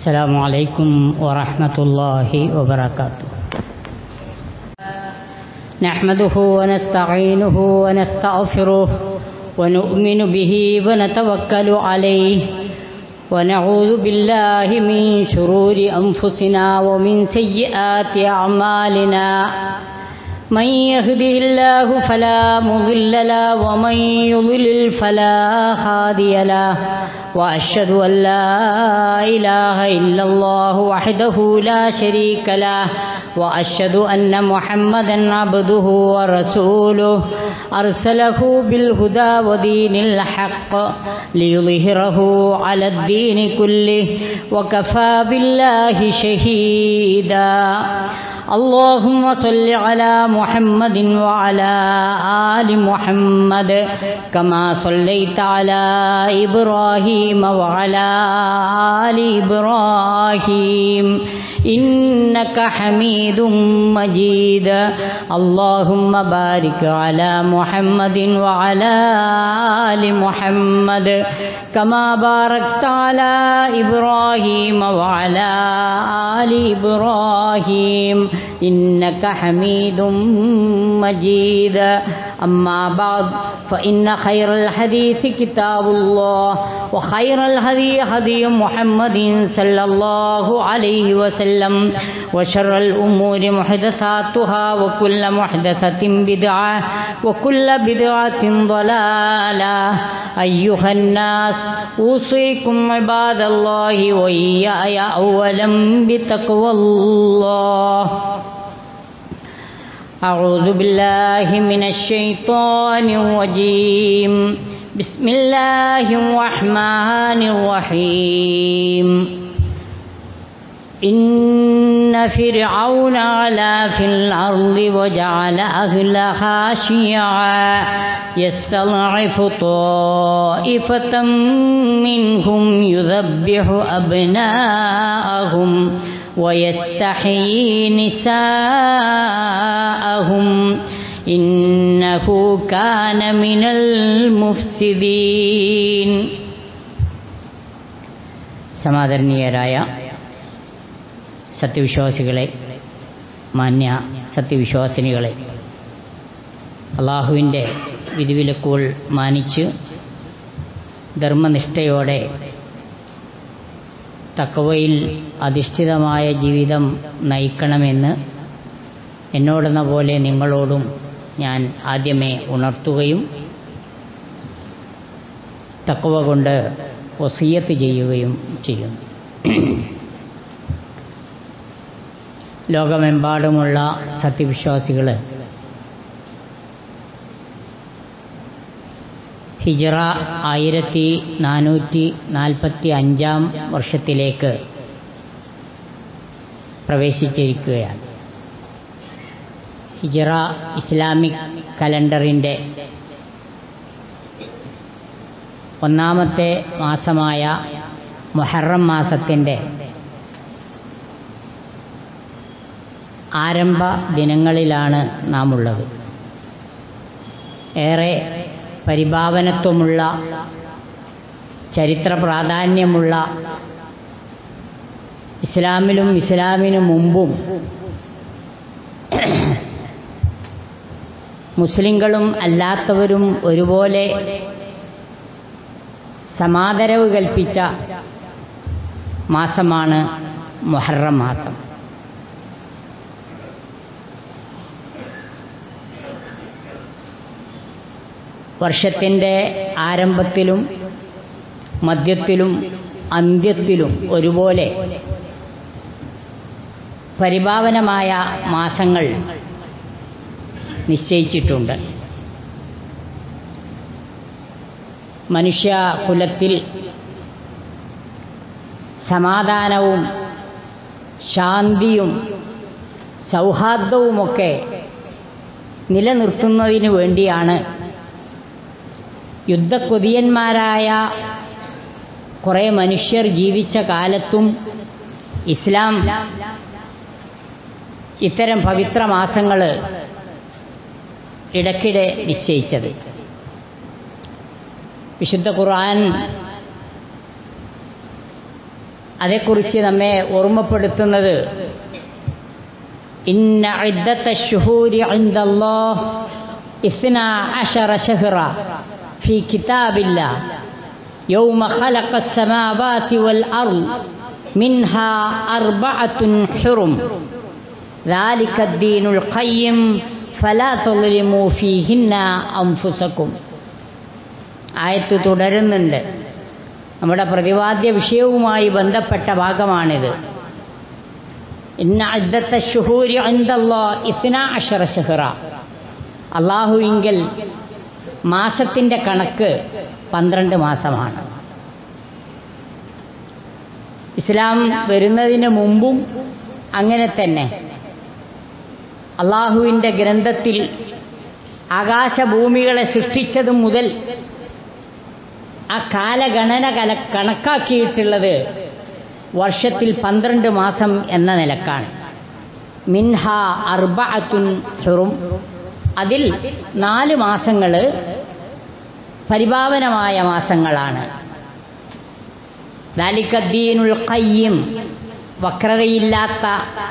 السلام عليكم ورحمة الله وبركاته نحمده ونستعينه ونستغفره ونؤمن به ونتوكل عليه ونعوذ بالله من شرور أنفسنا ومن سيئات أعمالنا من يهده الله فلا مضل له ومن يضلل فلا هادي له وأشهد أن لا إله إلا الله وحده لا شريك له وأشهد أن محمدا عبده ورسوله أرسله بالهدى ودين الحق ليظهره على الدين كله وكفى بالله شهيدا اللهم صل على محمد وعلى آل محمد كما صليت على إبراهيم وعلى آل إبراهيم إنك حميد مجيد اللهم بارك على محمد وعلى آل محمد كما باركت على إبراهيم وعلى آل إبراهيم إنك حميد مجيد أما بعد فإن خير الحديث كتاب الله وخير الهدي هدي محمد صلى الله عليه وسلم وشر الأمور محدثاتها وكل محدثة بدعة وكل بدعة ضلالة أيها الناس أوصيكم عباد الله وإياي أولا بتقوى الله أعوذ بالله من الشيطان الرجيم بسم الله الرحمن الرحيم إن فرعون علا في الأرض وجعل أهلها شيعا يستضعف طائفة منهم يذبح أبناءهم ويستحيي نساءهم إنه كان من المفسدين സമാദരണീയരായ സത്യവിശ്വാസികളെ മാന്യ സത്യവിശ്വാസിനികളെ അള്ളാഹുവിൻ്റെ വിധിവിലക്കുകൾ മാനിച്ച് ധർമ്മനിഷ്ഠയോടെ തക്കവയിൽ അധിഷ്ഠിതമായ ജീവിതം നയിക്കണമെന്ന് എന്നോടെന്ന പോലെ നിങ്ങളോടും ഞാൻ ആദ്യമേ ഉണർത്തുകയും തക്കവ കൊണ്ട് ഒസിയത്ത് ചെയ്യുകയും ചെയ്യുന്നു ലോകമെമ്പാടുമുള്ള സത്യവിശ്വാസികൾ ഹിജറ ആയിരത്തി നാനൂറ്റി നാൽപ്പത്തി അഞ്ചാം വർഷത്തിലേക്ക് പ്രവേശിച്ചിരിക്കുകയാണ് ഹിജറ ഇസ്ലാമിക് കലണ്ടറിൻ്റെ ഒന്നാമത്തെ മാസമായ മൊഹറം മാസത്തിൻ്റെ ആരംഭ ദിനങ്ങളിലാണ് നാം ഉള്ളത് ഏറെ പരിഭാവനത്വമുള്ള ചരിത്ര പ്രാധാന്യമുള്ള ഇസ്ലാമിലും ഇസ്ലാമിനു മുമ്പും മുസ്ലിങ്ങളും അല്ലാത്തവരും ഒരുപോലെ സമാദരവ് കൽപ്പിച്ച മാസമാണ് മൊഹറം മാസം വർഷത്തിൻ്റെ ആരംഭത്തിലും മധ്യത്തിലും അന്ത്യത്തിലും ഒരുപോലെ പരിഭാവനമായ മാസങ്ങൾ നിശ്ചയിച്ചിട്ടുണ്ട് മനുഷ്യ കുലത്തിൽ സമാധാനവും ശാന്തിയും സൗഹാർദ്ദവുമൊക്കെ നിലനിർത്തുന്നതിന് വേണ്ടിയാണ് യുദ്ധക്കൊതിയന്മാരായ കുറേ മനുഷ്യർ ജീവിച്ച കാലത്തും ഇസ്ലാം ഇത്തരം പവിത്ര മാസങ്ങൾ ഇടയ്ക്കിടെ നിശ്ചയിച്ചത് വിശുദ്ധ ഖുർആൻ അതേക്കുറിച്ച് നമ്മെ ഓർമ്മപ്പെടുത്തുന്നത് ഇന്ന ഇദ്ദത്ത ഷുഹൂരി ഇൻദല്ലാഹ് ഇസ്ന അശറ ഷഹ്റ في كتاب الله يوم خلق السماوات والأرض منها أربعة حرم ذلك الدين القيم فلا تظلموا فيهن أنفسكم ആയത്ത് തുടരുന്നുണ്ട് നമ്മുടെ പ്രതിപാദ്യ വിഷയവുമായി ബന്ധപ്പെട്ട ഭാഗമാണിത് ഇന്ന അദ്ദത്ത ഷുഹൂരി അന്തല്ലോ ഇസ്ന അഷറ ഷഹ്റ അള്ളാഹുവിങ്കൽ മാസത്തിൻ്റെ കണക്ക് പന്ത്രണ്ട് മാസമാണ് ഇസ്ലാം വരുന്നതിന് മുമ്പും അങ്ങനെ തന്നെ അള്ളാഹുവിൻ്റെ ഗ്രന്ഥത്തിൽ ആകാശഭൂമികളെ സൃഷ്ടിച്ചതു മുതൽ ആ കാലഗണന കല കണക്കാക്കിയിട്ടുള്ളത് വർഷത്തിൽ പന്ത്രണ്ട് മാസം എന്ന നിലക്കാണ് മിൻഹ അർബഅത്തുൻ ഹുറും അതിൽ നാല് മാസങ്ങൾ പരിപാവനമായ മാസങ്ങളാണ് ദാലിക്കദ്ദീനുൽ ഖയ്യം വക്രതയില്ലാത്ത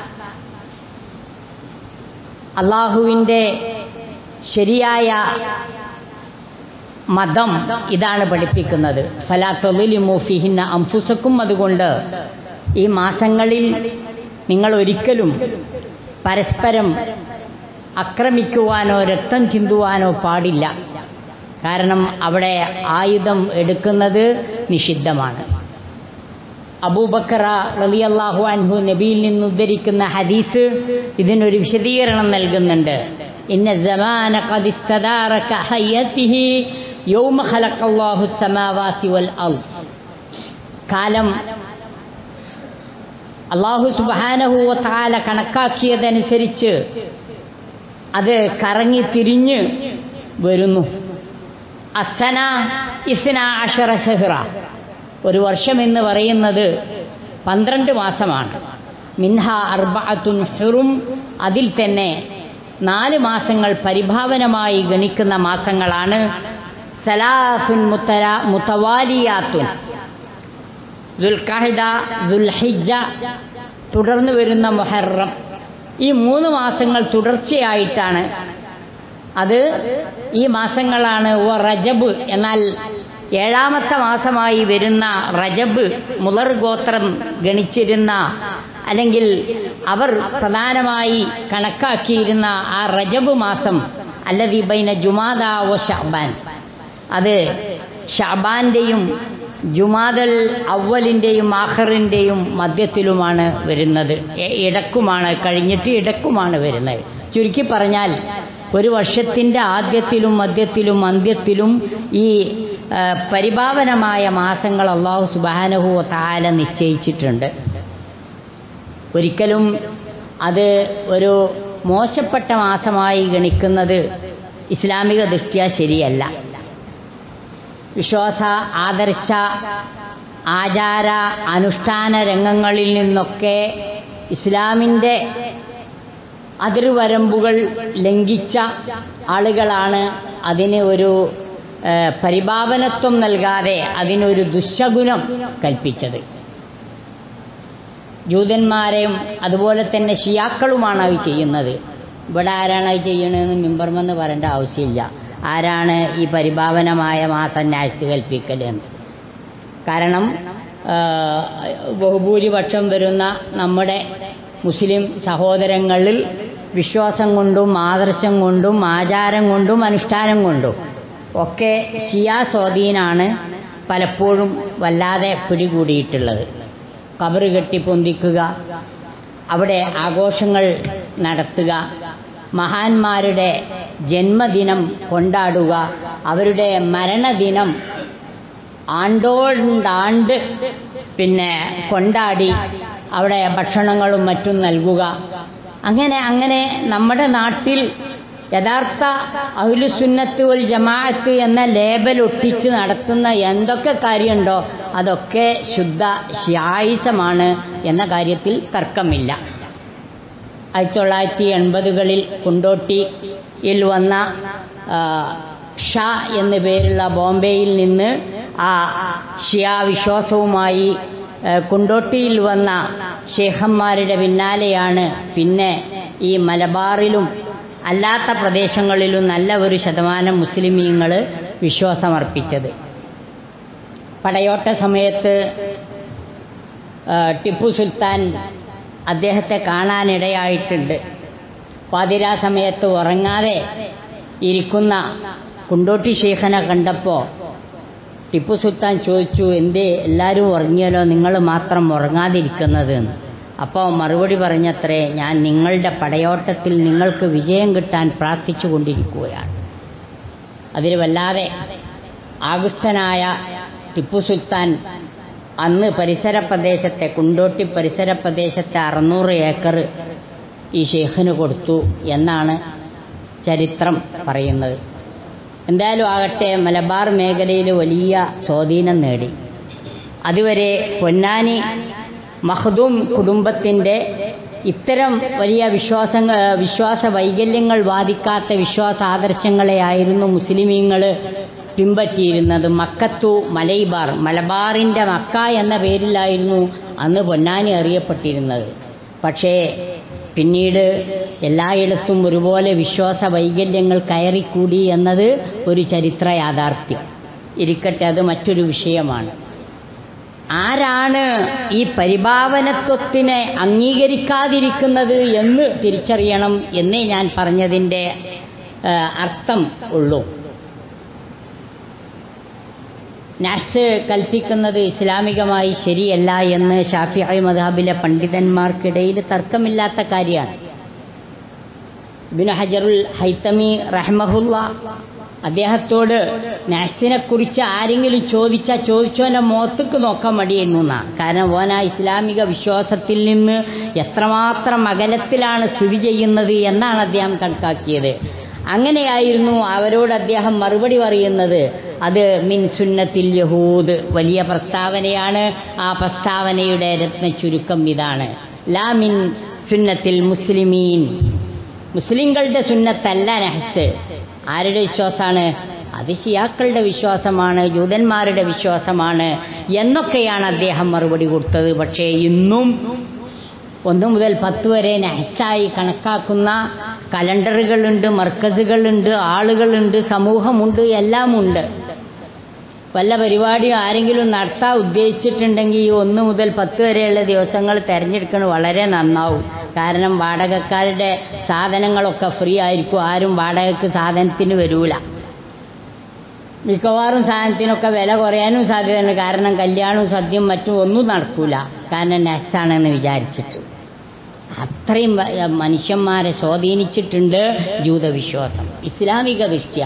അള്ളാഹുവിൻ്റെ ശരിയായ മതം ഇതാണ് പഠിപ്പിക്കുന്നത് ഫലാത്തൊലിമുഫിഹിന്ന അംഫുസക്കും അതുകൊണ്ട് ഈ മാസങ്ങളിൽ നിങ്ങൾ ഒരിക്കലും പരസ്പരം ആക്രമിക്കുവാനോ രക്തം ചിന്തുവാനോ പാടില്ല കാരണം അവിടെ ആയുധം എടുക്കുന്നത് നിഷിദ്ധമാണ് അബൂബക്കറ റളിയല്ലാഹു അൻഹു നബിയിൽ നിന്ന് ഉദ്ധരിക്കുന്ന ഹദീസ് ഇതിനൊരു വിശദീകരണം നൽകുന്നുണ്ട് ഇന്ന സമാന ഖദിസ്തദാറക ഹയ്യതിഹി യൗമ ഖലഖല്ലാഹു സമാവാതി വൽ അർദ് കാലം അള്ളാഹു സുബ്ഹാനഹു വ തആല കണക്കാക്കിയതനുസരിച്ച് അത് കറങ്ങി തിരിഞ്ഞ് വരുന്നു അസന ഇസ്ന അഷറ ഷഹ്റ ഒരു വർഷം എന്ന് പറയുന്നത് പന്ത്രണ്ട് മാസമാണ് മിൻഹ അർബഅത്തുൻ ഹുറും അതിൽ തന്നെ നാല് മാസങ്ങൾ പരിഭാവനമായി ഗണിക്കുന്ന മാസങ്ങളാണ് സലാസുൻ മുത്തല മുത്തവാലിയാത്തുൻ ദുൽഖഹദ ദുൽഹിജ തുടർന്ന് വരുന്ന മുഹറം ഈ മൂന്ന് മാസങ്ങൾ തുടർച്ചയായിട്ടാണ് അത് ഈ മാസങ്ങളാണ് ഓ റജബ് എന്നാൽ ഏഴാമത്തെ മാസമായി വരുന്ന റജബ് മുലർ ഗോത്രം ഗണിച്ചിരുന്ന അല്ലെങ്കിൽ അവർ പ്രധാനമായി കണക്കാക്കിയിരുന്ന ആ റജബ് മാസം അല്ലതി ബൈന ജുമാദ ഓ ഷാബാൻ അത് ഷാബാന്റെയും ജുമാദൽ അവലിൻ്റെയും ആഖറിൻ്റെയും മധ്യത്തിലുമാണ് വരുന്നത് എ- ഇടക്കുമാണ് കഴിഞ്ഞിട്ട് ഇടക്കുമാണ് വരുന്നത് ചുരുക്കി പറഞ്ഞാൽ ഒരു വർഷത്തിൻ്റെ ആദ്യത്തിലും മധ്യത്തിലും അന്ത്യത്തിലും ഈ ആ, പരിഭാവനമായ മാസങ്ങൾ അള്ളാഹു സുബാനഹു താല നിശ്ചയിച്ചിട്ടുണ്ട് ഒരിക്കലും അത് ഒരു മോശപ്പെട്ട മാസമായി ഗണിക്കുന്നത് ഇസ്ലാമിക ദൃഷ്ട്യാ ശരിയല്ല വിശ്വാസ ആദർശ ആചാര അനുഷ്ഠാന രംഗങ്ങളിൽ നിന്നൊക്കെ ഇസ്ലാമിൻ്റെ അതിർവരമ്പുകൾ ലംഘിച്ച ആളുകളാണ് അതിന് ഒരു ഏഹ്, പരിഭാവനത്വം നൽകാതെ അതിനൊരു ദുശഗുണം കൽപ്പിച്ചത് ജൂതന്മാരെയും അതുപോലെ തന്നെ ഷിയാക്കളുമാണ് അത് ചെയ്യുന്നത് ഇവിടെ ആരാണ് അത് ചെയ്യണതെന്ന് മിമ്പർമെന്ന് പറയേണ്ട ആവശ്യമില്ല ആരാണ് ഈ പരിഭാവനമായ മാസം നാഴ്ച കൽപ്പിക്കലെന്ന് കാരണം ആ, ബഹുഭൂരിപക്ഷം വരുന്ന നമ്മുടെ മുസ്ലിം സഹോദരങ്ങളിൽ വിശ്വാസം കൊണ്ടും ആദർശം കൊണ്ടും ആചാരം കൊണ്ടും അനുഷ്ഠാനം കൊണ്ടും ഒക്കെ ഷിയാ സ്വാധീനാണ് പലപ്പോഴും വല്ലാതെ പിടികൂടിയിട്ടുള്ളത് കബറ് കെട്ടി പൊന്തിക്കുക അവിടെ ആഘോഷങ്ങൾ നടത്തുക മഹാന്മാരുടെ ജന്മദിനം കൊണ്ടാടുക അവരുടെ മരണദിനം ആണ്ടോണ്ടാണ്ട് പിന്നെ കൊണ്ടാടി അവിടെ ഭക്ഷണങ്ങളും മറ്റും നൽകുക അങ്ങനെ അങ്ങനെ നമ്മുടെ നാട്ടിൽ യഥാർത്ഥ അഹ്ലുസുന്നത്ത് വൽ ജമാഅത്ത് എന്ന ലേബൽ ഒട്ടിച്ച് നടത്തുന്ന എന്തൊക്കെ കാര്യമുണ്ടോ അതൊക്കെ ശുദ്ധ ഷ്യായിസമാണ് എന്ന കാര്യത്തിൽ തർക്കമില്ല ആയിരത്തി തൊള്ളായിരത്തി എൺപതുകളിൽ കുണ്ടോട്ടിയിൽ വന്ന ആ, ഷാ എന്നു പേരുള്ള ബോംബെയിൽ നിന്ന് ആ ഷിയ വിശ്വാസവുമായി ഏഹ്, കുണ്ടോട്ടിയിൽ വന്ന ഷേഖന്മാരുടെ പിന്നാലെയാണ് പിന്നെ ഈ മലബാറിലും അല്ലാത്ത പ്രദേശങ്ങളിലും നല്ല ഒരു ശതമാനം മുസ്ലിമീങ്ങൾ വിശ്വാസമർപ്പിച്ചത് പടയോട്ട സമയത്ത് ആ, ടിപ്പു സുൽത്താൻ അദ്ദേഹത്തെ കാണാനിടയായിട്ടുണ്ട് പാതിരാ സമയത്ത് ഉറങ്ങാതെ ഇരിക്കുന്ന കുണ്ടോട്ടി ശേഖനെ കണ്ടപ്പോൾ ടിപ്പു സുൽത്താൻ ചോദിച്ചു എന്തേ എല്ലാവരും ഉറങ്ങിയാലോ നിങ്ങൾ മാത്രം ഉറങ്ങാതിരിക്കുന്നത് എന്ന് അപ്പോൾ മറുപടി പറഞ്ഞത്രേ ഞാൻ നിങ്ങളുടെ പടയോട്ടത്തിൽ നിങ്ങൾക്ക് വിജയം കിട്ടാൻ പ്രാർത്ഥിച്ചു കൊണ്ടിരിക്കുകയാണ് അതിൽ വല്ലാതെ ആകുഷ്ടനായ ടിപ്പു സുൽത്താൻ അന്ന് പരിസര പ്രദേശത്തെ കുണ്ടോട്ടി പരിസര പ്രദേശത്തെ അറുന്നൂറ് ഏക്കർ ഈ ഷെയ്ഖിന് കൊടുത്തു എന്നാണ് ചരിത്രം പറയുന്നത് എന്തായാലും ആകട്ടെ മലബാർ മേഖലയിൽ വലിയ സ്വാധീനം നേടി അതുവരെ പൊന്നാനി മഹദൂം കുടുംബത്തിൻ്റെ ഇത്തരം വലിയ വിശ്വാസങ്ങൾ വിശ്വാസ വൈകല്യങ്ങൾ ബാധിക്കാത്ത വിശ്വാസ ആദർശങ്ങളെയായിരുന്നു മുസ്ലിമീങ്ങൾ പിൻപറ്റിയിരുന്നത് മക്കത്തു മലൈബാർ മലബാറിൻ്റെ മക്ക എന്ന പേരിലായിരുന്നു അന്ന് പൊന്നാനി അറിയപ്പെട്ടിരുന്നത് പക്ഷേ പിന്നീട് എല്ലായിടത്തും ഒരുപോലെ വിശ്വാസ വൈകല്യങ്ങൾ കയറിക്കൂടി എന്നത് ഒരു ചരിത്ര യാഥാർത്ഥ്യം ഇരിക്കട്ടെ അത് മറ്റൊരു വിഷയമാണ് ആരാണ് ഈ പരിഭാവനത്വത്തിനെ അംഗീകരിക്കാതിരിക്കുന്നത് എന്ന് തിരിച്ചറിയണം എന്നേ ഞാൻ പറഞ്ഞതിൻ്റെ ആ, അർത്ഥം ഉള്ളൂ നഴ്സ് കൽപ്പിക്കുന്നത് ഇസ്ലാമികമായി ശരിയല്ല എന്ന് ഷാഫിഐ മദാബിലെ പണ്ഡിതന്മാർക്കിടയിൽ തർക്കമില്ലാത്ത കാര്യമാണ് ഇബിന് ഹജറുൽ ഹൈത്തമി റഹ്മഹുല്ല അദ്ദേഹത്തോട് നഴ്സിനെ കുറിച്ച് ആരെങ്കിലും ചോദിച്ചാൽ ചോദിച്ചോനെ മുഖത്തേക്ക് നോക്കാൻ മടിയെന്നു എന്നാ കാരണം ഓൻ ആ ഇസ്ലാമിക വിശ്വാസത്തിൽ നിന്ന് എത്രമാത്രം അകലത്തിലാണ് സ്ഥിതി ചെയ്യുന്നത് എന്നാണ് അദ്ദേഹം കണക്കാക്കിയത് അങ്ങനെയായിരുന്നു അവരോട് അദ്ദേഹം മറുപടി പറയുന്നത് അത് മിൻ സുന്നത്തിൽ യഹൂദ് വലിയ പ്രസ്താവനയാണ് ആ പ്രസ്താവനയുടെ രത്ന ചുരുക്കം ഇതാണ് ലാ മിൻ സുന്നത്തിൽ മുസ്ലിമീൻ മുസ്ലിങ്ങളുടെ സുന്നത്തല്ല നഹസ് ആരുടെ വിശ്വാസമാണ് അത് ഷിയാക്കളുടെ വിശ്വാസമാണ് ജൂതന്മാരുടെ വിശ്വാസമാണ് എന്നൊക്കെയാണ് അദ്ദേഹം മറുപടി കൊടുത്തത് പക്ഷേ ഇന്നും ഒന്ന് മുതൽ പത്ത് വരെ നഹസായി കണക്കാക്കുന്ന കലണ്ടറുകളുണ്ട് മർക്കസുകളുണ്ട് ആളുകളുണ്ട് സമൂഹമുണ്ട് എല്ലാമുണ്ട് വല്ല പരിപാടിയും ആരെങ്കിലും നടത്താൻ ഉദ്ദേശിച്ചിട്ടുണ്ടെങ്കിൽ ഈ ഒന്ന് മുതൽ പത്ത് വരെയുള്ള ദിവസങ്ങൾ തിരഞ്ഞെടുക്കുന്നത് വളരെ നന്നാവും കാരണം വാടകക്കാരുടെ സാധനങ്ങളൊക്കെ ഫ്രീ ആയിരിക്കും ആരും വാടകയ്ക്ക് സാധനത്തിന് വരൂല മിക്കവാറും സാധനത്തിനൊക്കെ വില കുറയാനും സാധ്യതയുണ്ട് കാരണം കല്യാണവും സദ്യയും മറ്റും ഒന്നും നടക്കൂല കാരണം നെസ്സാണെന്ന് വിചാരിച്ചിട്ട് അത്രയും വ- മനുഷ്യന്മാരെ സ്വാധീനിച്ചിട്ടുണ്ട് ജൂതവിശ്വാസം ഇസ്ലാമിക ദൃഷ്ട്യ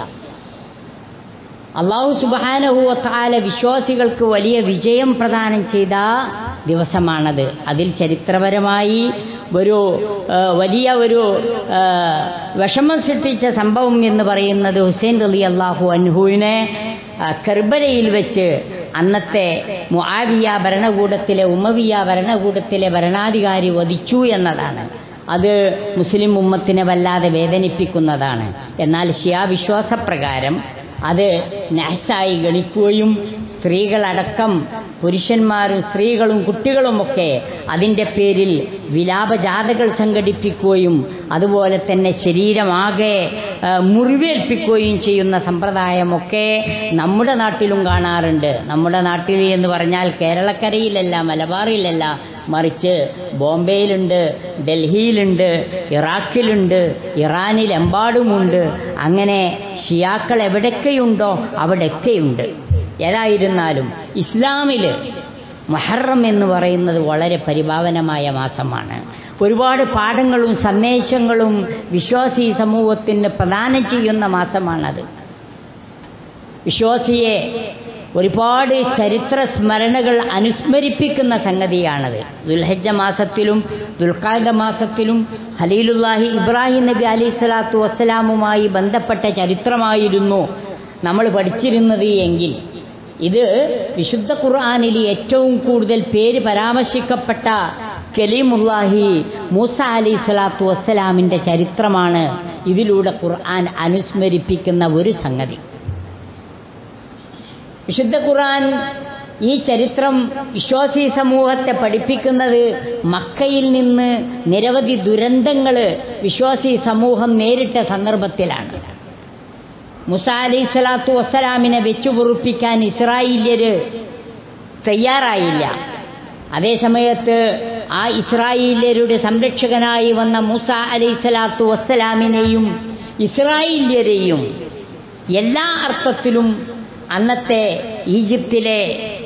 അള്ളാഹു സുബാനഹുവത്താല വിശ്വാസികൾക്ക് വലിയ വിജയം പ്രദാനം ചെയ്ത ദിവസമാണത് അതിൽ ചരിത്രപരമായി ഒരു ആ, വലിയ ഒരു ആ, വിഷമം സൃഷ്ടിച്ച സംഭവം എന്ന് പറയുന്നത് ഹുസൈൻ അലി അള്ളാഹു അൻഹുവിനെ ആ, കർബലയിൽ വെച്ച് അന്നത്തെ മുആവിയ ഭരണകൂടത്തിലെ ഉമവിയ ഭരണകൂടത്തിലെ ഭരണാധികാരി വധിച്ചു എന്നതാണ് അത് മുസ്ലിം ഉമ്മത്തിനെ വല്ലാതെ വേദനിപ്പിക്കുന്നതാണ് എന്നാൽ ഷിയാ വിശ്വാസപ്രകാരം അത് നഹസായി ഗണിക്കുകയും സ്ത്രീകളടക്കം പുരുഷന്മാരും സ്ത്രീകളും കുട്ടികളുമൊക്കെ അതിൻ്റെ പേരിൽ വിലാപജാഥകൾ സംഘടിപ്പിക്കുകയും അതുപോലെ തന്നെ ശരീരമാകെ ആ, മുറിവേൽപ്പിക്കുകയും ചെയ്യുന്ന സമ്പ്രദായമൊക്കെ നമ്മുടെ നാട്ടിലും കാണാറുണ്ട് നമ്മുടെ നാട്ടിൽ എന്ന് പറഞ്ഞാൽ കേരളക്കരയിലല്ല മലബാറിലല്ല മറിച്ച് ബോംബെയിലുണ്ട് ഡൽഹിയിലുണ്ട് ഇറാഖിലുണ്ട് ഇറാനിലെമ്പാടുമുണ്ട് അങ്ങനെ ഷിയാക്കൾ എവിടെയൊക്കെയുണ്ടോ അവിടെയൊക്കെയുണ്ട് ഏതായിരുന്നാലും ഇസ്ലാമിൽ മഹറം എന്ന് പറയുന്നത് വളരെ പരിഭാവനമായ മാസമാണ് ഒരുപാട് പാഠങ്ങളും സന്ദേശങ്ങളും വിശ്വാസി സമൂഹത്തിന് പ്രദാനം ചെയ്യുന്ന മാസമാണത് വിശ്വാസിയെ ഒരുപാട് ചരിത്ര സ്മരണകൾ അനുസ്മരിപ്പിക്കുന്ന സംഗതിയാണത് ദുൽഹജ്ജ മാസത്തിലും ദുൽഖാദ മാസത്തിലും ഖലീലുല്ലാഹി ഇബ്രാഹിം നബി അലൈഹി സ്വലാത്തു വസ്സലാമുമായി ബന്ധപ്പെട്ട ചരിത്രമായിരുന്നു നമ്മൾ പഠിച്ചിരുന്നത് എങ്കിൽ ഇത് വിശുദ്ധ ഖുർആാനിൽ ഏറ്റവും കൂടുതൽ പേര് പരാമർശിക്കപ്പെട്ട കലീമുല്ലാഹി മൂസ അലൈഹി സ്വലാത്തു വസ്സലാമിൻ്റെ ചരിത്രമാണ് ഇതിലൂടെ ഖുർആൻ അനുസ്മരിപ്പിക്കുന്ന ഒരു സംഗതി വിശുദ്ധ ഖുർആൻ ഈ ചരിത്രം വിശ്വാസി സമൂഹത്തെ പഠിപ്പിക്കുന്നത് മക്കയിൽ നിന്ന് നിരവധി ദുരന്തങ്ങൾ വിശ്വാസി സമൂഹം നേരിട്ട സന്ദർഭത്തിലാണ് മുസ അലൈഹി സ്വലാത്തു വസ്സലാമിനെ വെച്ചുപൊറുപ്പിക്കാൻ ഇസ്രായേല്യര് തയ്യാറായില്ല അതേസമയത്ത് ആ ഇസ്രായേല്യരുടെ സംരക്ഷകനായി വന്ന മൂസ അലൈഹി സ്വലാത്തു വസ്സലാമിനെയും ഇസ്രായേല്യരെയും എല്ലാ അർത്ഥത്തിലും അന്നത്തെ ഈജിപ്തിലെ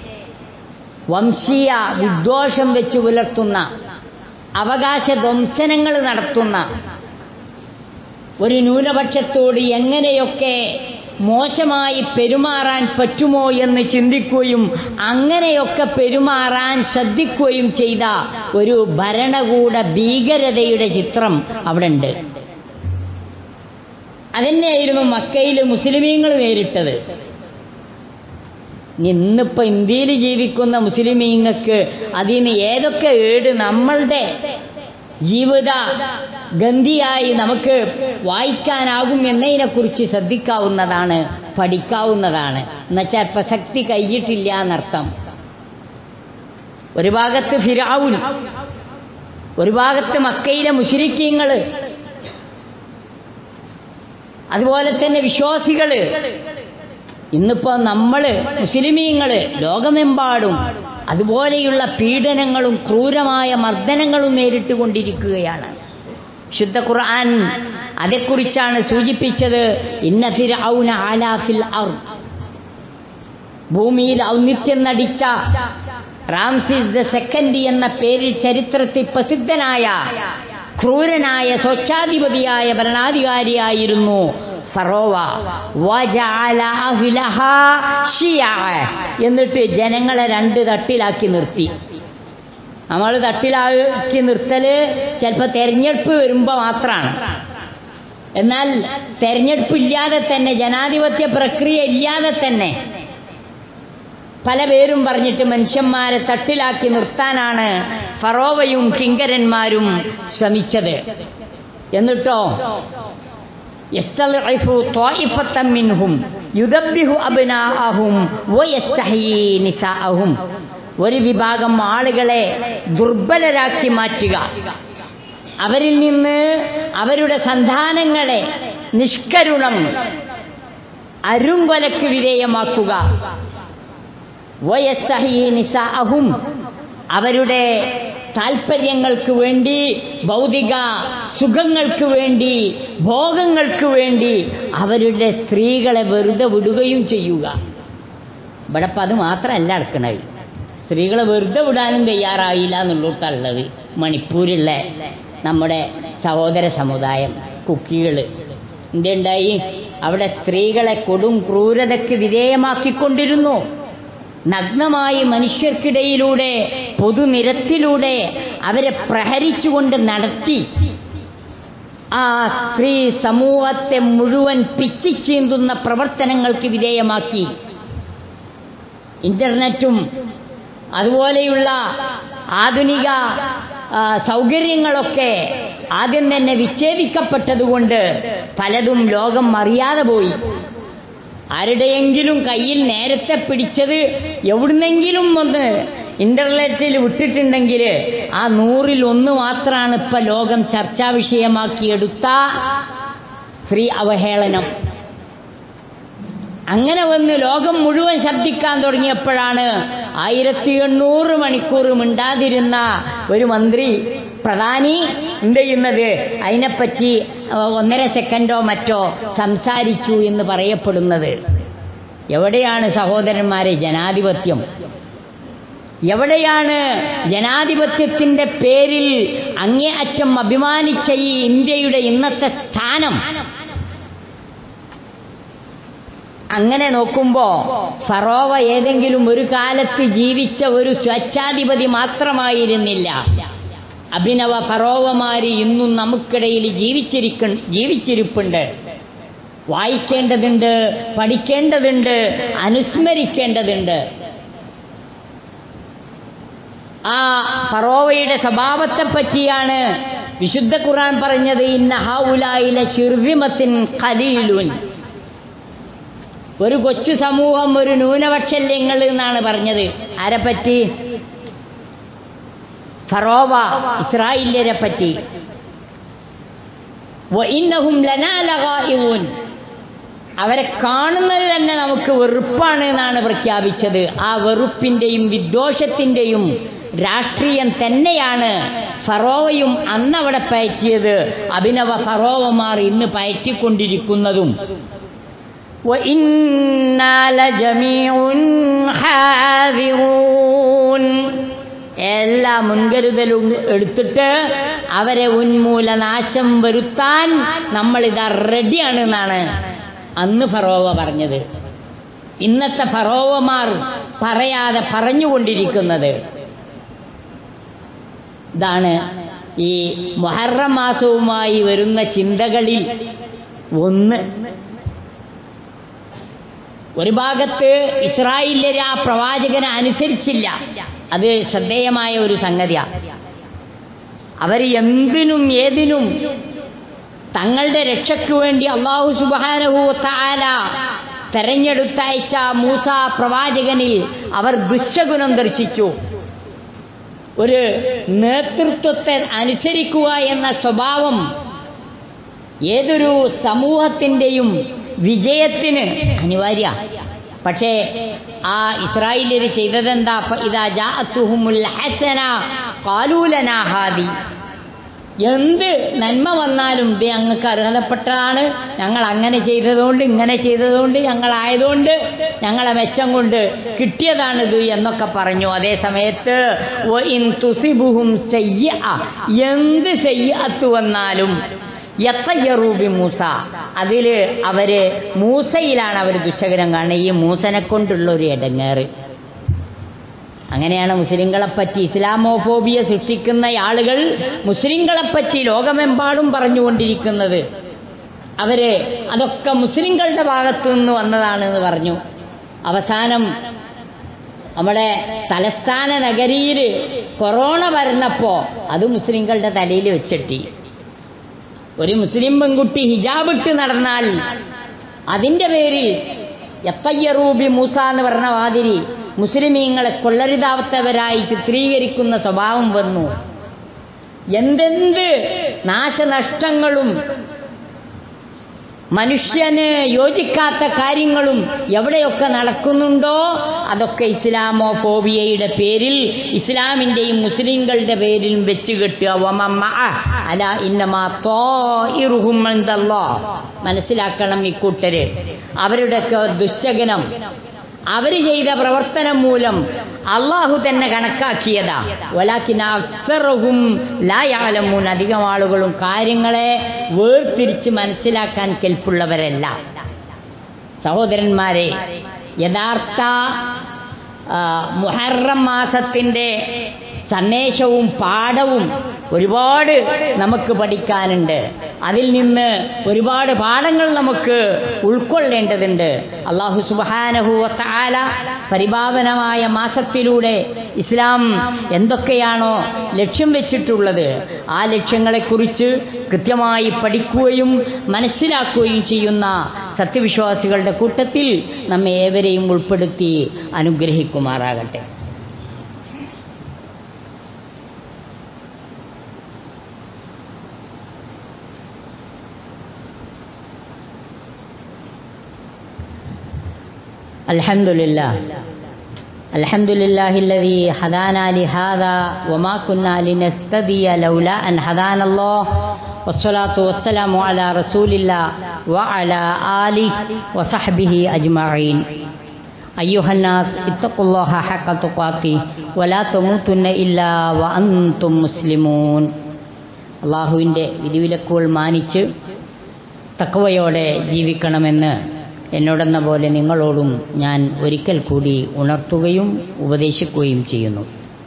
വംശീയ വിദ്വേഷം വെച്ച് പുലർത്തുന്ന അവകാശ ധ്വംസനങ്ങൾ നടത്തുന്ന ഒരു ന്യൂനപക്ഷത്തോട് എങ്ങനെയൊക്കെ മോശമായി പെരുമാറാൻ പറ്റുമോ എന്ന് ചിന്തിക്കുകയും അങ്ങനെയൊക്കെ പെരുമാറാൻ ശ്രദ്ധിക്കുകയും ചെയ്ത ഒരു ഭരണകൂട ഭീകരതയുടെ ചിത്രം അവിടെ ഉണ്ട് അതന്നെയായിരുന്നു മക്കയിൽ മുസ്ലിമീങ്ങൾ നേരിട്ടത് ഇന്നിപ്പോ ഇന്ത്യയിൽ ജീവിക്കുന്ന മുസ്ലിമീങ്ങൾക്ക് അതിന് ഏതൊക്കെ ഏട് നമ്മളുടെ ജീവിത ഗന്ധിയായി നമുക്ക് വായിക്കാനാകും എന്നതിനെക്കുറിച്ച് ശ്രദ്ധിക്കാവുന്നതാണ് പഠിക്കാവുന്നതാണ് എന്നുവെച്ചാൽ പ്രസക്തി കഴിഞ്ഞിട്ടില്ല എന്നർത്ഥം ഒരു ഭാഗത്ത് ഫിരാവുൻ ഒരു ഭാഗത്ത് മക്കയിലെ മുഷിരിക്കീങ്ങൾ അതുപോലെ തന്നെ വിശ്വാസികള് ഇന്നിപ്പോ നമ്മള് മുസ്ലിമീങ്ങള് ലോകമെമ്പാടും അതുപോലെയുള്ള പീഡനങ്ങളും ക്രൂരമായ മർദ്ദനങ്ങളും നേരിട്ടുകൊണ്ടിരിക്കുകയാണ് ശുദ്ധ ഖുർആൻ അതേക്കുറിച്ചാണ് സൂചിപ്പിച്ചത് ഇന്ന ഫിർഔന ആലാ ഫിൽ അർദ് ഭൂമിയിൽ ഔന്നിത്യം നടിച്ച റാംസിസ് ദ സെക്കൻഡ് എന്ന പേരിൽ ചരിത്രത്തിൽ പ്രസിദ്ധനായ ക്രൂരനായ സ്വച്ഛാധിപതിയായ ഭരണാധികാരിയായിരുന്നു ഫറോവ വജഅല അഹ്ലഹാ ഷിയഅ. എന്നിട്ട് ജനങ്ങളെ രണ്ട് തട്ടിലാക്കി നിർത്തി നമ്മൾ തട്ടിലാക്കി നിർത്തല് ചിലപ്പോൾ തെരഞ്ഞെടുപ്പ് വരുമ്പോൾ മാത്രമാണ് എന്നാൽ തെരഞ്ഞെടുപ്പ് ഇല്ലാതെ തന്നെ ജനാധിപത്യ പ്രക്രിയ ഇല്ലാതെ തന്നെ പല പേരും പറഞ്ഞിട്ട് മനുഷ്യന്മാരെ തട്ടിലാക്കി നിർത്താനാണ് ഫറോവയും കിങ്കരന്മാരും ശ്രമിച്ചത് എന്നിട്ടോ يستضعف طائفة منهم يذبح أبناءهم ويستحيي نساءهم ഒരു വിഭാഗം ആളുകളെ ദുർബലരാക്കി മാറ്റുക അവരിൽ നിന്ന് അവരുടെ സന്താനങ്ങളെ നിഷ്കരുണം അരുങ്കൊലക്ക് വിധേയമാക്കുക വയസ്സഹി നിസാഅഹും അവരുടെ താൽപ്പര്യങ്ങൾക്ക് വേണ്ടി ഭൗതിക സുഖങ്ങൾക്ക് വേണ്ടി ഭോഗങ്ങൾക്ക് വേണ്ടി അവരുടെ സ്ത്രീകളെ വെറുതെ വിടുകയും ചെയ്യുക ഇവിടെ അപ്പം അത് മാത്രമല്ല നടക്കണത് സ്ത്രീകളെ വെറുതെ വിടാനും തയ്യാറായില്ല എന്നുള്ളിടത്തുള്ളത് മണിപ്പൂരിലുള്ള നമ്മുടെ സഹോദര സമുദായം കുക്കികൾ എന്തുണ്ടായി അവിടെ സ്ത്രീകളെ കൊടും ക്രൂരതയ്ക്ക് വിധേയമാക്കിക്കൊണ്ടിരുന്നു നഗ്നമായി മനുഷ്യർക്കിടയിലൂടെ പൊതുനിരത്തിലൂടെ അവരെ പ്രഹരിച്ചുകൊണ്ട് നടത്തി ആ സ്ത്രീ സമൂഹത്തെ മുഴുവൻ പിച്ചിച്ചീന്തുന്ന പ്രവർത്തനങ്ങൾക്ക് വിധേയമാക്കി ഇന്റർനെറ്റും അതുപോലെയുള്ള ആധുനിക ആ, സൗകര്യങ്ങളൊക്കെ ആദ്യം തന്നെ വിച്ഛേദിക്കപ്പെട്ടതുകൊണ്ട് പലതും ലോകം അറിയാതെ പോയി ആരുടെയെങ്കിലും കയ്യിൽ നേരത്തെ പിടിച്ചത് എവിടുന്നെങ്കിലും ഒന്ന് ഇന്റർനെറ്റിൽ വിട്ടിട്ടുണ്ടെങ്കിൽ ആ നൂറിൽ ഒന്ന് മാത്രമാണ് ഇപ്പൊ ലോകം ചർച്ചാ വിഷയമാക്കിയെടുത്ത സ്ത്രീ അവഹേളനം അങ്ങനെ വന്ന് ലോകം മുഴുവൻ ശബ്ദിക്കാൻ തുടങ്ങിയപ്പോഴാണ് ആയിരത്തി എണ്ണൂറ് മണിക്കൂർ മിണ്ടാതിരുന്ന ഒരു മന്ത്രി പ്രധാനി എന്ത് ചെയ്യുന്നത് അതിനെപ്പറ്റി ഏഹ്, ഒന്നര സെക്കൻഡോ മറ്റോ സംസാരിച്ചു എന്ന് പറയപ്പെടുന്നത് എവിടെയാണ് സഹോദരന്മാരെ ജനാധിപത്യം എവിടെയാണ് ജനാധിപത്യത്തിന്റെ പേരിൽ അങ്ങേയറ്റം അഭിമാനിച്ച ഈ ഇന്ത്യയുടെ ഇന്നത്തെ സ്ഥാനം അങ്ങനെ നോക്കുമ്പോ ഫറോവ ഏതെങ്കിലും ഒരു കാലത്ത് ജീവിച്ച ഒരു സ്വച്ഛാധിപതി മാത്രമായിരുന്നില്ല അഭിനവ ഫറോവമാര് ഇന്നും നമുക്കിടയിൽ ജീവിച്ചിരിക്ക ജീവിച്ചിരിപ്പുണ്ട് വായിക്കേണ്ടതുണ്ട് പഠിക്കേണ്ടതുണ്ട് അനുസ്മരിക്കേണ്ടതുണ്ട് ആ ഫറോവയുടെ സ്വഭാവത്തെ പറ്റിയാണ് വിശുദ്ധ ഖുർആൻ പറഞ്ഞത് ഇന്ന ഹൗലായിലെ ശിർവിമത്തിൻ ഖലീലുൻ ഒരു കൊച്ചു സമൂഹം ഒരു ന്യൂനപക്ഷല്യങ്ങൾ എന്നാണ് പറഞ്ഞത് ആരെപ്പറ്റി ഫറോവ ഇസ്രായേലിയരെ പറ്റി വഇന്നഹും ലനാ ലഗായിഊൻ അവരെ കാണുന്നത് തന്നെ നമുക്ക് വെറുപ്പാണ് എന്നാണ് പ്രഖ്യാപിച്ചത് ആ വെറുപ്പിന്റെയും വിദ്വേഷത്തിന്റെയും രാഷ്ട്രീയം തന്നെയാണ് ഫറോവയും അന്നവിടെ പയറ്റിയത് അഭിനവ ഫറോവമാർ ഇന്ന് പയറ്റിക്കൊണ്ടിരിക്കുന്നതും وإنا لجميع حاذرون എല്ലാ മുൻകരുതലും എടുത്തിട്ട് അവരെ ഉന്മൂലനാശം വരുത്താൻ നമ്മളിതാ റെഡിയാണ് എന്നാണ് അന്ന് ഫറോവ പറഞ്ഞത് ഇന്നത്തെ ഫറോവമാർ പറയാതെ പറഞ്ഞുകൊണ്ടിരിക്കുന്നത് ഇതാണ് ഈ മൊഹറം മാസവുമായി വരുന്ന ചിന്തകളിൽ ഒന്ന് ഒരു ഭാഗത്ത് ഇസ്രായേലിയർ ആ പ്രവാചകനെ അനുസരിച്ചില്ല അത് ശ്രദ്ധേയമായ ഒരു സംഗതിയാണ് അവർ എന്തിനും ഏതിനും തങ്ങളുടെ രക്ഷയ്ക്ക് വേണ്ടി അള്ളാഹു സുബാനഹു താല തെരഞ്ഞെടുത്തയച്ച മൂസ പ്രവാചകനിൽ അവർ ദുശഗുണം ദർശിച്ചു ഒരു നേതൃത്വത്തെ അനുസരിക്കുക എന്ന സ്വഭാവം ഏതൊരു സമൂഹത്തിൻ്റെയും വിജയത്തിന് അനിവാര്യ പക്ഷേ ആ ഇസ്രായേലിയർ ചെയ്തതെന്താ ഇതാ ജാഅത്തുഹുമുൽ ഹസന കാലൂലനാ ഹാദി എന്ത് നന്മ വന്നാലും ഇത് ഞങ്ങൾക്ക് അർഹതപ്പെട്ടതാണ് ഞങ്ങൾ അങ്ങനെ ചെയ്തതുകൊണ്ട് ഇങ്ങനെ ചെയ്തതുകൊണ്ട് ഞങ്ങളായതുകൊണ്ട് ഞങ്ങളെ മെച്ചം കൊണ്ട് കിട്ടിയതാണിത് എന്നൊക്കെ പറഞ്ഞു അതേ സമയത്ത് ഇൻ തുസിബുഹും സെയ്യ എന്ത് സെയ്യത്ത് വന്നാലും യത്തയ്യറൂബി മൂസ അതിൽ അവര് മൂസയിലാണ് അവർ ദുശകരം കാണുന്നത് ഈ മൂസനെ കൊണ്ടുള്ള ഒരു ഇടങ്ങേറ് അങ്ങനെയാണ് മുസ്ലിങ്ങളെപ്പറ്റി ഇസ്ലാമോഫോബിയ സൃഷ്ടിക്കുന്ന ആളുകൾ മുസ്ലിങ്ങളെപ്പറ്റി ലോകമെമ്പാടും പറഞ്ഞുകൊണ്ടിരിക്കുന്നത് അവര് അതൊക്കെ മുസ്ലിങ്ങളുടെ ഭാഗത്തു നിന്ന് വന്നതാണ് എന്ന് പറഞ്ഞു അവസാനം നമ്മുടെ തലസ്ഥാന നഗരിയിൽ കൊറോണ വരുന്നപ്പോ അത് മുസ്ലിങ്ങളുടെ തലയിൽ വെച്ചിട്ടി ഒരു മുസ്ലിം പെൺകുട്ടി ഹിജാബിട്ട് നടന്നാൽ അതിന്റെ പേരിൽ എത്തയ്യറൂബി മൂസ എന്ന് പറഞ്ഞ മാതിരി മുസ്ലിമീങ്ങളെ കൊള്ളരുതാത്തവരായി ചിത്രീകരിക്കുന്ന സ്വഭാവം വന്നു എന്തെന്ത് നാശനഷ്ടങ്ങളും മനുഷ്യന് യോജിക്കാത്ത കാര്യങ്ങളും എവിടെയൊക്കെ നടക്കുന്നുണ്ടോ അതൊക്കെ ഇസ്ലാമോ ഫോബിയയുടെ പേരിൽ ഇസ്ലാമിന്റെയും മുസ്ലിങ്ങളുടെ പേരിലും വെച്ച് കെട്ടുക അല ഇന്നമാ മനസ്സിലാക്കണം ഇക്കൂട്ടര് അവരുടെയൊക്കെ ദുശകനം അവർ ചെയ്ത പ്രവർത്തനം മൂലം അള്ളാഹു തന്നെ കണക്കാക്കിയതാ ഒലാക്കിന അക്സറഹും ലായാലമൂൻ അധികം ആളുകളും കാര്യങ്ങളെ വേർതിരിച്ച് മനസ്സിലാക്കാൻ കെൽപ്പുള്ളവരല്ല സഹോദരന്മാരെ യഥാർത്ഥ മുഹറം മാസത്തിൻ്റെ സന്ദേശവും പാഠവും ഒരുപാട് നമുക്ക് പഠിക്കാനുണ്ട് അതിൽ നിന്ന് ഒരുപാട് പാഠങ്ങൾ നമുക്ക് ഉൾക്കൊള്ളേണ്ടതുണ്ട് അള്ളാഹു സുബാനഹുവത്താല പരിപാവനമായ മാസത്തിലൂടെ ഇസ്ലാം എന്തൊക്കെയാണോ ലക്ഷ്യം വെച്ചിട്ടുള്ളത് ആ ലക്ഷ്യങ്ങളെക്കുറിച്ച് കൃത്യമായി പഠിക്കുകയും മനസ്സിലാക്കുകയും ചെയ്യുന്ന സത്യവിശ്വാസികളുടെ കൂട്ടത്തിൽ നമ്മെ ഏവരെയും ഉൾപ്പെടുത്തി അനുഗ്രഹിക്കുമാറാകട്ടെ الحمد لله الحمد لله الذي هدانا لهذا وما كنا لنهتدي لولا أن هدانا الله والصلاة والسلام على رسول الله وعلى آله وصحبه أجمعين أيها الناس اتقوا الله حق تقاته ولا تموتن إلا وأنتم مسلمون അള്ളാഹുവിൻ്റെ വിധിവിലക്കുകൾ മാനിച്ച് തക്കവയോടെ ജീവിക്കണമെന്ന് എന്നോടെന്ന പോലെ നിങ്ങളോടും ഞാൻ ഒരിക്കൽ കൂടി ഉണർത്തുകയും ഉപദേശിക്കുകയും ചെയ്യുന്നു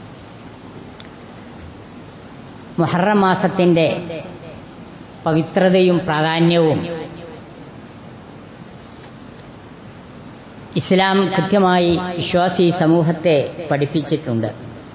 മുഹറം മാസത്തിൻ്റെ പവിത്രതയും പ്രാധാന്യവും ഇസ്ലാം കൃത്യമായി വിശ്വാസി സമൂഹത്തെ പഠിപ്പിച്ചിട്ടുണ്ട്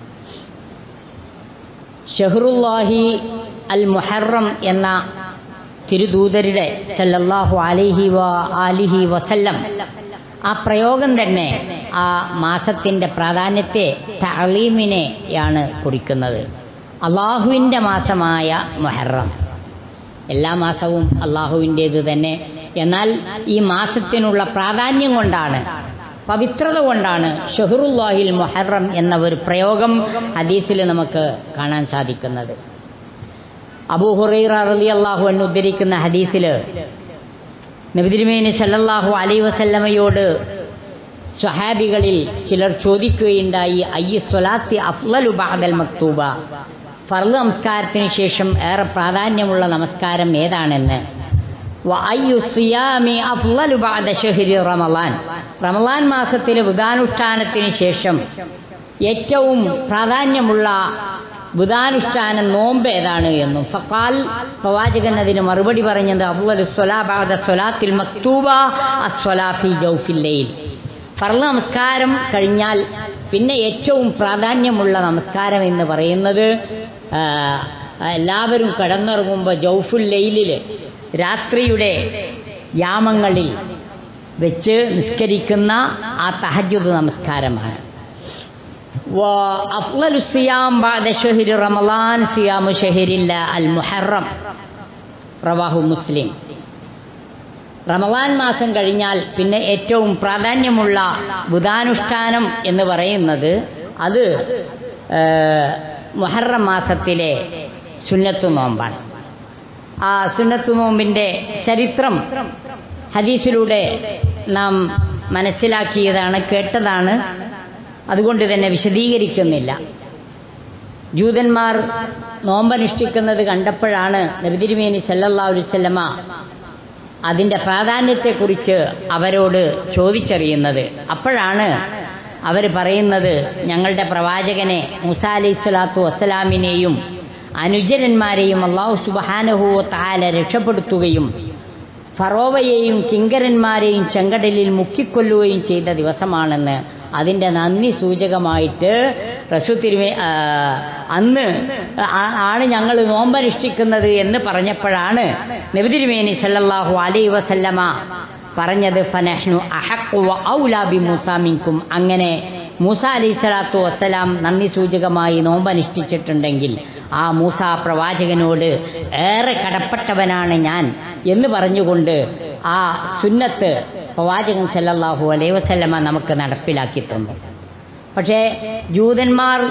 ഷഹറുല്ലാഹി അൽ മുഹറം എന്ന തിരുദൂതരുടെ സല്ലല്ലാഹു അലൈഹി വ ആലിഹി വസല്ലം ആ പ്രയോഗം തന്നെ ആ മാസത്തിന്റെ പ്രാധാന്യത്തെ തളീമിനെയാണ് കുറിക്കുന്നത് അള്ളാഹുവിൻ്റെ മാസമായ മൊഹറം എല്ലാ മാസവും അള്ളാഹുവിൻ്റേത് തന്നെ എന്നാൽ ഈ മാസത്തിനുള്ള പ്രാധാന്യം കൊണ്ടാണ് പവിത്രത കൊണ്ടാണ് ഷെഹറുല്ലാഹിൽ മൊഹറം എന്ന ഒരു പ്രയോഗം ഹദീസിൽ നമുക്ക് കാണാൻ സാധിക്കുന്നത് അബൂഹുറൈറ റലി അള്ളാഹു എന്ന് ഉദ്ധരിക്കുന്ന ഹദീസിൽ നബിതിരുമേനി സല്ലല്ലാഹു അലൈ വസല്ലമയോട് സ്വഹാബികളിൽ ചിലർ ചോദിക്കുകയുണ്ടായി അയ്യ സ്വലാത്തി അഫ്ലലു ബഅദൽ മക്തൂബ ഫർദ് നമസ്കാരത്തിന് ശേഷം ഏറെ പ്രാധാന്യമുള്ള നമസ്കാരം ഏതാണെന്ന് വഅയ്യു സിയാമി അഫ്ളലു ബഅദ ഷഹ്രി റമളാൻ റമളാൻ മാസത്തിലെ വ്രതാനുഷ്ഠാനത്തിന് ശേഷം ഏറ്റവും പ്രാധാന്യമുള്ള വ്രതാനുഷ്ഠാനം നോമ്പ് ഏതാണ് എന്നും ഫക്കാൽ പ്രവാചകൻ അതിന് മറുപടി പറഞ്ഞത് അഫ്ളലു സ്വലാ ബഅദ സ്വലാത്തിൽ മക്തൂബ അസ്വലാ ഫി ജൗഫിൽ ലൈൽ ഫർള് നമസ്കാരം കഴിഞ്ഞാൽ പിന്നെ ഏറ്റവും പ്രാധാന്യമുള്ള നമസ്കാരം എന്ന് പറയുന്നത് ആ, എല്ലാവരും കിടന്നുറങ്ങുമ്പോൾ ജൗഫുൽ ലൈലിൽ രാത്രിയുടെ യാമങ്ങളിൽ വെച്ച് നിസ്കരിക്കുന്ന ആ തഹജ്ജുദ് നമസ്കാരമാണ് وأفضل الصيام بعد شهر رمضان صيام شهر الله المحرم رواه مسلم റമദാൻ മാസം കഴിഞ്ഞാൽ പിന്നെ ഏറ്റവും പ്രാധാന്യമുള്ള ബുധാനുഷ്ഠാനം എന്ന് പറയുന്നത് അത് ഏ, മുഹറം മാസത്തിലെ സുന്നത്തു നോമ്പാണ് ആ സുന്നത്തു നോമ്പിന്റെ ചരിത്രം ഹദീസിലൂടെ നാം മനസ്സിലാക്കിയതാണ് കേട്ടതാണ് അതുകൊണ്ട് തന്നെ വിശദീകരിക്കുന്നില്ല ജൂതന്മാർ നോമ്പനുഷ്ഠിക്കുന്നത് കണ്ടപ്പോഴാണ് നബിതിരുമേനി സല്ലല്ലാഹു അലൈഹി വസല്ലമ അതിന്റെ പ്രാധാന്യത്തെക്കുറിച്ച് അവരോട് ചോദിച്ചറിയുന്നത് അപ്പോഴാണ് അവർ പറയുന്നത് ഞങ്ങളുടെ പ്രവാചകനെ മൂസ അലൈഹി സ്വലാത്തു വസ്സലാമിനെയും അനുജരന്മാരെയും അള്ളാഹു സുബഹാനഹു താല രക്ഷപ്പെടുത്തുകയും ഫറോവയെയും കിങ്കരന്മാരെയും ചെങ്കടലിൽ മുക്കിക്കൊല്ലുകയും ചെയ്ത ദിവസമാണെന്ന് അതിന്റെ നന്ദി സൂചകമായിട്ട് റസു തിരുമേ ആ, അന്ന് ആ- ആണ് ഞങ്ങൾ നോമ്പനുഷ്ഠിക്കുന്നത് എന്ന് പറഞ്ഞപ്പോഴാണ് നബിതിരുമേനി സല്ലല്ലാഹു അലൈ വസല്ലമ പറഞ്ഞത് ഫനഹ്നു അഹഖു വ ഔലാ ബി മൂസ മിൻകും അങ്ങനെ മൂസ അലൈഹി സ്വലാത്തു വസ്സലാം നന്ദി സൂചകമായി നോമ്പനുഷ്ഠിച്ചിട്ടുണ്ടെങ്കിൽ ആ മൂസ പ്രവാചകനോട് ഏറെ കടപ്പെട്ടവനാണ് ഞാൻ എന്ന് പറഞ്ഞുകൊണ്ട് ആ സുന്നത്ത് പ്രവാചകൻ സല്ലല്ലാഹു അലൈഹി വസല്ലമ നമുക്ക് നടപ്പിലാക്കി തന്നു പക്ഷേ ജൂതന്മാർ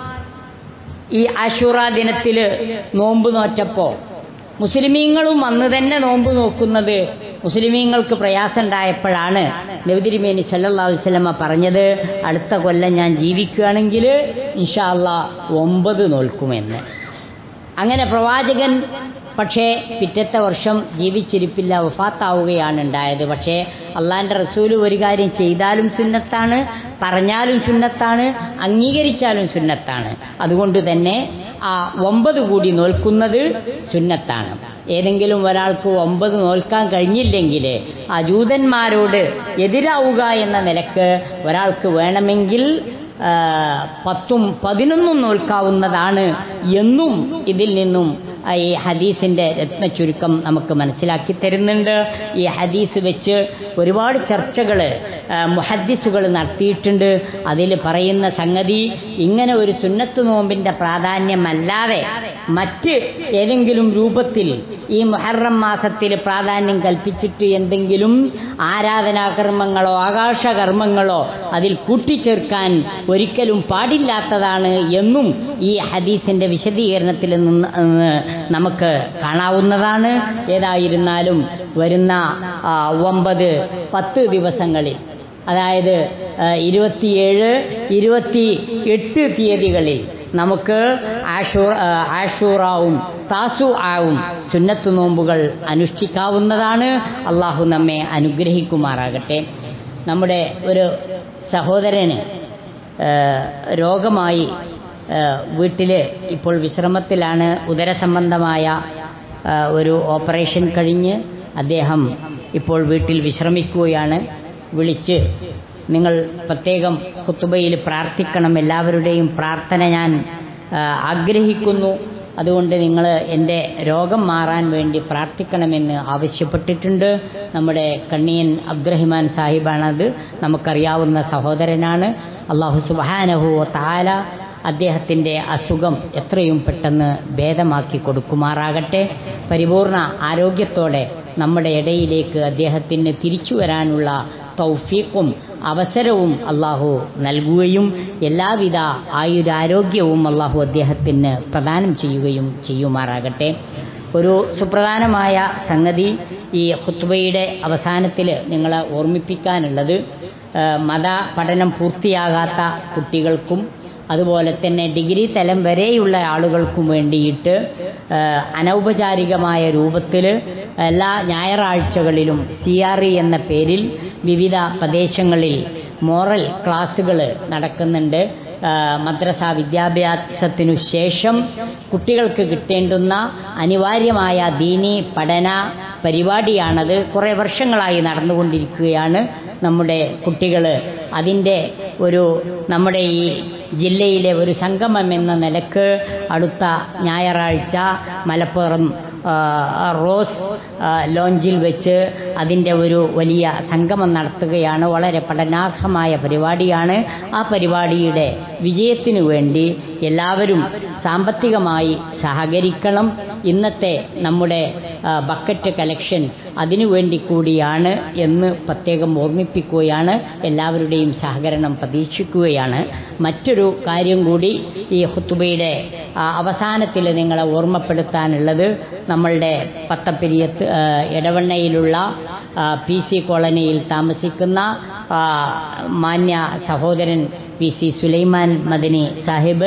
ഈ ആഷൂറ ദിനത്തിൽ നോമ്പ് നോറ്റപ്പോൾ മുസ്ലിമീങ്ങളും അന്ന് തന്നെ നോമ്പ് നോക്കുന്നത് മുസ്ലിമീങ്ങൾക്ക് പ്രയാസമുണ്ടായപ്പോഴാണ് നബിതിരിമേനി സല്ലല്ലാഹു അലൈഹി വസല്ലമ പറഞ്ഞത് അടുത്ത കൊല്ലം ഞാൻ ജീവിക്കുകയാണെങ്കിൽ ഇൻഷാ അള്ളാ ഒമ്പത് നോൽക്കുമെന്ന് അങ്ങനെ പ്രവാചകൻ പക്ഷേ പിറ്റത്തെ വർഷം ജീവിച്ചിരിപ്പില്ല വഫാത്താവുകയാണ് ഉണ്ടായത് പക്ഷേ അള്ളാന്റെ റസൂല് ഒരു കാര്യം ചെയ്താലും സുന്നത്താണ് പറഞ്ഞാലും സുന്നത്താണ് അംഗീകരിച്ചാലും സുന്നത്താണ് അതുകൊണ്ട് തന്നെ ആ ഒമ്പത് കൂടി നോൽക്കുന്നത് സുന്നത്താണ് ഏതെങ്കിലും ഒരാൾക്ക് ഒമ്പത് നോൽക്കാൻ കഴിഞ്ഞില്ലെങ്കിൽ ആ ജൂതന്മാരോട് എതിരാവുക എന്ന നിലക്ക് ഒരാൾക്ക് വേണമെങ്കിൽ ആ, പത്തും പതിനൊന്നും നോൽക്കാവുന്നതാണ് എന്നും ഇതിൽ നിന്നും ആ, ഈ ഹദീസിന്റെ രത്ന ചുരുക്കം നമുക്ക് മനസ്സിലാക്കി തരുന്നുണ്ട് ഈ ഹദീസ് വെച്ച് ഒരുപാട് ചർച്ചകൾ മുഹദ്ദിസുകൾ നടത്തിയിട്ടുണ്ട് അതിൽ പറയുന്ന സംഗതി ഇങ്ങനെ ഒരു സുന്നത്ത് നോമ്പിന്റെ പ്രാധാന്യമല്ലാതെ മറ്റ് ഏതെങ്കിലും രൂപത്തിൽ ഈ മുഹറം മാസത്തിൽ പ്രാധാന്യം കൽപ്പിച്ചിട്ട് എന്തെങ്കിലും ആരാധനാകർമ്മങ്ങളോ ആകാശകർമ്മങ്ങളോ അതിൽ കൂട്ടിച്ചേർക്കാൻ ഒരിക്കലും പാടില്ലാത്തതാണ് എന്നും ഈ ഹദീസിന്റെ വിശദീകരണത്തിൽ നിന്ന് നിന്ന് നമുക്ക് കാണാവുന്നതാണ് ഏതായിരുന്നാലും വരുന്ന ആ, ഒമ്പത് പത്ത് ദിവസങ്ങളിൽ അതായത് ആ, ഇരുപത്തിയേഴ് ഇരുപത്തി എട്ട് തീയതികളിൽ നമുക്ക് ആഷൂർ ആ, ആഷൂറാവും താസു ആവും സുന്നത്ത് നോമ്പുകൾ അനുഷ്ഠിക്കാവുന്നതാണ് അള്ളാഹു നമ്മെ അനുഗ്രഹിക്കുമാറാകട്ടെ നമ്മുടെ ഒരു സഹോദരന് ആ, രോഗമായി വീട്ടിൽ ഇപ്പോൾ വിശ്രമത്തിലാണ് ഉദരസംബന്ധമായ ആ, ഒരു ഓപ്പറേഷൻ കഴിഞ്ഞ് അദ്ദേഹം ഇപ്പോൾ വീട്ടിൽ വിശ്രമിക്കുകയാണ് വിളിച്ച് നിങ്ങൾ പ്രത്യേകം ഖുത്തുബയിൽ പ്രാർത്ഥിക്കണം എല്ലാവരുടെയും പ്രാർത്ഥന ഞാൻ ആ, ആഗ്രഹിക്കുന്നു അതുകൊണ്ട് നിങ്ങൾ എൻ്റെ രോഗം മാറാൻ വേണ്ടി പ്രാർത്ഥിക്കണമെന്ന് ആവശ്യപ്പെട്ടിട്ടുണ്ട് നമ്മുടെ കണ്ണിയൻ അബ്ദുറഹിമാൻ സാഹിബാണത് നമുക്കറിയാവുന്ന സഹോദരനാണ് അള്ളാഹു സുബാനഹു താല അദ്ദേഹത്തിൻ്റെ അസുഖം എത്രയും പെട്ടെന്ന് ഭേദമാക്കി കൊടുക്കുമാറാകട്ടെ പരിപൂർണ ആരോഗ്യത്തോടെ നമ്മുടെ ഇടയിലേക്ക് അദ്ദേഹത്തിന് തിരിച്ചു വരാനുള്ള തൗഫീഖും അവസരവും അള്ളാഹു നൽകുകയും എല്ലാവിധ ആയുരാരോഗ്യവും അള്ളാഹു അദ്ദേഹത്തിന് പ്രദാനം ചെയ്യുകയും ചെയ്യുമാറാകട്ടെ ഒരു സുപ്രധാനമായ സംഗതി ഈ ഹുത്തുബയുടെ അവസാനത്തിൽ നിങ്ങളെ ഓർമ്മിപ്പിക്കാനുള്ളത് മത പഠനം പൂർത്തിയാകാത്ത കുട്ടികൾക്കും അതുപോലെ തന്നെ ഡിഗ്രി തലം വരെയുള്ള ആളുകൾക്കും വേണ്ടിയിട്ട് അനൗപചാരികമായ രൂപത്തിൽ എല്ലാ ഞായറാഴ്ചകളിലും സി ആർ ഇ എന്ന പേരിൽ വിവിധ പ്രദേശങ്ങളിൽ മോറൽ ക്ലാസ്സുകൾ നടക്കുന്നുണ്ട് മദ്രസ വിദ്യാഭ്യാസത്തിനു ശേഷം കുട്ടികൾക്ക് കിട്ടേണ്ടുന്ന അനിവാര്യമായ ദീനി പഠന പരിപാടിയാണത് കുറേ വർഷങ്ങളായി നടന്നുകൊണ്ടിരിക്കുകയാണ് നമ്മുടെ കുട്ടികൾ അതിൻ്റെ ഒരു നമ്മുടെ ഈ ജില്ലയിലെ ഒരു സംഗമം എന്ന നിലക്ക് അടുത്ത ഞായറാഴ്ച മലപ്പുറം റോസ് ലോഞ്ചിൽ വെച്ച് അതിൻ്റെ ഒരു വലിയ സംഗമം നടത്തുകയാണ് വളരെ പഠനാർഹമായ പരിപാടിയാണ് ആ പരിപാടിയുടെ വിജയത്തിനു വേണ്ടി എല്ലാവരും സാമ്പത്തികമായി സഹകരിക്കണം ഇന്നത്തെ നമ്മുടെ ബക്കറ്റ് കലക്ഷൻ അതിനുവേണ്ടി കൂടിയാണ് എന്ന് പ്രത്യേകം ഓർമ്മിപ്പിക്കുകയാണ് എല്ലാവരുടെയും സഹകരണം പ്രതീക്ഷിക്കുകയാണ് മറ്റൊരു കാര്യം കൂടി ഈ ഹുത്തുബയുടെ അവസാനത്തിൽ നിങ്ങളെ ഓർമ്മപ്പെടുത്താനുള്ളത് നമ്മളുടെ പത്തപ്പെരിയത്ത് ഇടവണ്ണയിലുള്ള പി സി കോളനിയിൽ താമസിക്കുന്ന മാന്യ സഹോദരൻ പി സി സുലൈമാൻ മദനി സാഹിബ്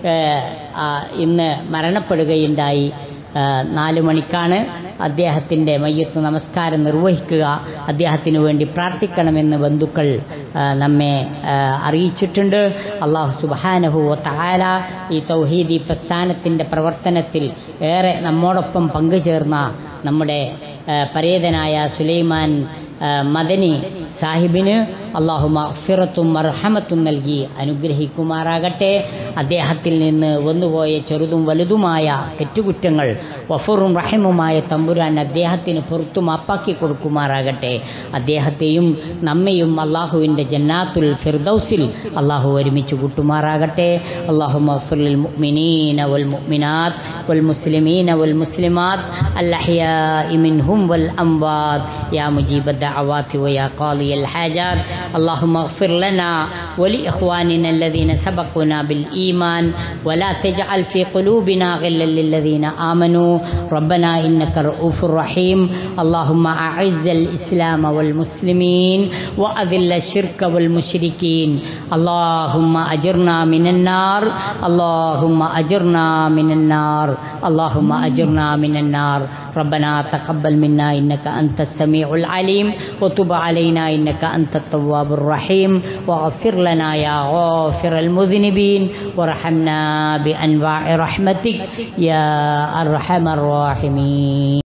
ഇന്ന് മരണപ്പെടുകയുണ്ടായി നാല് മണിക്കാണ് അദ്ദേഹത്തിൻ്റെ മയ്യത്ത് നമസ്കാരം നിർവഹിക്കുക അദ്ദേഹത്തിന് വേണ്ടി പ്രാർത്ഥിക്കണമെന്ന് ബന്ധുക്കൾ നമ്മെ അറിയിച്ചിട്ടുണ്ട് അള്ളാഹു സുബാനഹു താല ഈ തൗഹീദി പ്രസ്ഥാനത്തിൻ്റെ പ്രവർത്തനത്തിൽ ഏറെ നമ്മോടൊപ്പം പങ്കുചേർന്ന നമ്മുടെ പരേതനായ സുലൈമാൻ മദനി സാഹിബിന് അള്ളാഹു മഫിറത്തും മർഹമത്തും നൽകി അനുഗ്രഹിക്കുമാറാകട്ടെ അദ്ദേഹത്തിൽ നിന്ന് വന്നുപോയ ചെറുതും വലുതുമായ തെറ്റുകുറ്റങ്ങൾ വഫറും റഹിമുമായ തമ്പുരാൻ അദ്ദേഹത്തിന് പുറത്തു മാപ്പാക്കി കൊടുക്കുമാറാകട്ടെ അദ്ദേഹത്തെയും നമ്മയും അള്ളാഹുവിൻ്റെ ജന്നാത്തുൽ ഫിർദൌസിൽ അള്ളാഹു ഒരുമിച്ച് കൂട്ടുമാറാകട്ടെ അള്ളാഹു മഫുൽ മുഅ്മിനീന വൽ മുഅ്മിനാത്ത് വൽ മുസ്ലിമീന വൽ മുസ്ലിമാത്ത് الأحياء منهم والأموات يا مجيب الدعوات ويا قاضي الحاجات اللهم اغفر لنا ولإخواننا الذين سبقونا بالإيمان ولا تجعل في قلوبنا غلا للذين آمنوا ربنا إنك رؤوف رحيم اللهم أعز الإسلام والمسلمين وأذل الشرك والمشركين اللهم أجرنا من النار اللهم أجرنا من النار اللهم أجرنا من النار ربنا تقبل منا إنك أنت السميع العليم وتب علينا إنك أنت التواب الرحيم واغفر لنا يا غافر المذنبين وارحمنا بأنواع رحمتك يا أرحم الراحمين